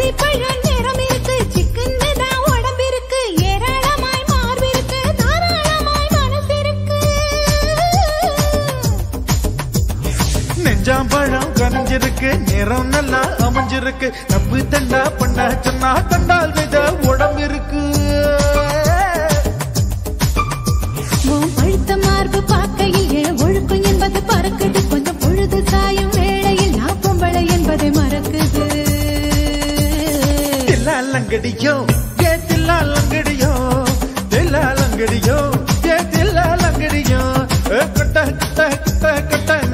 அத்திப்பழம் நிறம் இருக்கு சிக்குன்னு தான் உடம்பிருக்கு ஏராளமாய் மார்பிருக்கு தாராளமாய் மனசிருக்கு நெஞ்சாம்பழம் கனிஞ்சிருக்கு நிறம் நல்லா அமைஞ்சிருக்கு தப்பு தண்டா பண்ண சொன்னா கண்டால் வித உடம்பு இருக்கு உன் பழுத்த மார்பு பார்க்கையில் என் ஒழுக்கம் என்பது பறக்குது கொஞ்சம் பொழுது சாயும் வேளையில் நான் பொம்பளை என்பதை மறக்குது தில்லாலங்கடியோ ஏ தில்லாலங்கடியோ தில்லாலங்கடியோ ஏ தில்லாலங்கடியோ ஏ கட்ட கட்ட கட்ட கட்ட